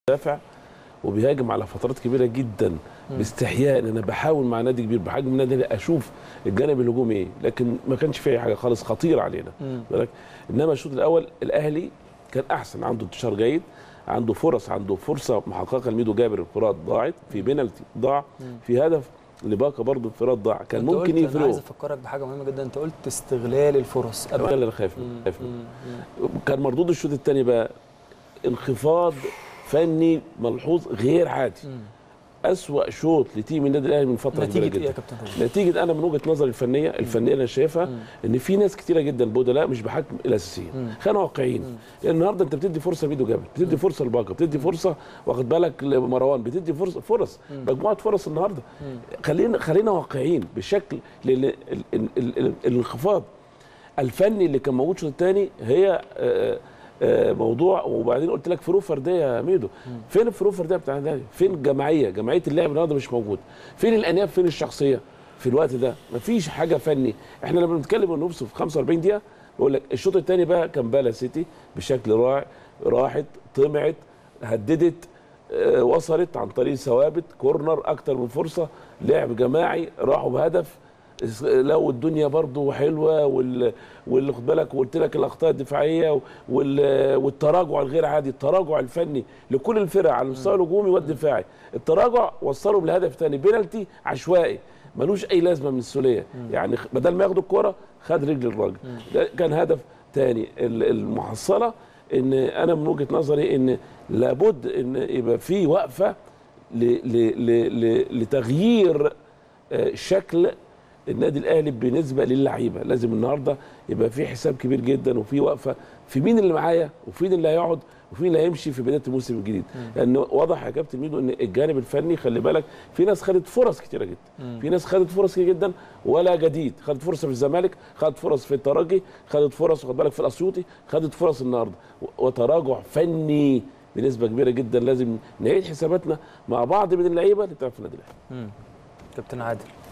بيدافع وبيهاجم على فترات كبيره جدا باستحياء ان انا بحاول مع نادي كبير بحجم النادي ده اشوف الجانب الهجومي ايه لكن ما كانش فيه اي حاجه خالص خطيره علينا مم. بالك انما الشوط الاول الاهلي كان احسن عنده انتشار جيد عنده فرص عنده فرصه محققه لميدو جابر انفراد ضاعت في بينالتي ضاع في هدف لباكا برضه انفراد ضاع كان أنت ممكن قلت- انا عايز يفرقوا افكرك بحاجه مهمه جدا انت قلت استغلال الفرص ده اللي انا خايف منه مم. خايف منه. مم. كان مردود الشوط الثاني بقى انخفاض فني ملحوظ غير عادي مم. أسوأ شوط لتيم النادي الاهلي من فتره كبيره نتيجه ايه يا جدا كابتن رضا؟ نتيجه انا من وجهه نظري الفنيه الفنيه انا شايفها ان في ناس كتيره جدا بدلاء مش بحجم الاساسيين مم. خلينا واقعيين لان النهارده انت بتدي فرصه لميدو جابر بتدي فرصه لباكا بتدي فرصه واخد بالك لمروان بتدي فرصه فرص مجموعه فرص النهارده خلينا خلينا واقعيين بشكل لان ال- ال- ال- ال- الانخفاض الفني اللي كان موجود الشوط الثاني هي آه، آه، موضوع وبعدين قلت لك فروق فرديه يا ميدو فين الفروق الفرديه بتاع النادي فين الجماعيه جماعيه اللعب النهارده مش موجود فين الانياب فين الشخصيه في الوقت ده مفيش حاجه فني احنا لما بنتكلم ونبص في 45 دقيقه بقول لك الشوط الثاني بقى كان بالا سيتي بشكل رائع راحت طمعت هددت آه، وصلت عن طريق ثوابت كورنر اكتر من فرصه لعب جماعي راحوا بهدف لو الدنيا برضو حلوه وال واللي خد بالك وقلت لك الاخطاء الدفاعيه وال... والتراجع الغير عادي التراجع الفني لكل الفرق على المستوى الهجومي والدفاعي التراجع وصلهم لهدف ثاني بينالتي عشوائي ملوش اي لازمه من السوليه يعني بدل ما ياخدوا الكوره خد رجل الراجل ده كان هدف ثاني المحصله ان انا من وجهه نظري ان لابد ان يبقى في وقفه ل... ل... ل... ل... لتغيير آه، شكل النادي الاهلي بالنسبه للعيبه لازم النهارده يبقى في حساب كبير جدا وفي وقفه في مين اللي معايا وفين اللي هيقعد وفين اللي هيمشي في بدايه الموسم الجديد لان واضح يا كابتن ميدو ان الجانب الفني خلي بالك في ناس خدت فرص كتيره جدا في ناس خدت فرص كتير جدا ولا جديد خدت فرصه في الزمالك خدت فرص في الترجي خدت فرص واخد بالك في الاسيوطي خدت فرص النهارده و- وتراجع فني بنسبه كبيره جدا لازم نعيد حساباتنا مع بعض من اللعيبه اللي بتلعب في النادي الاهلي مم. كابتن عادل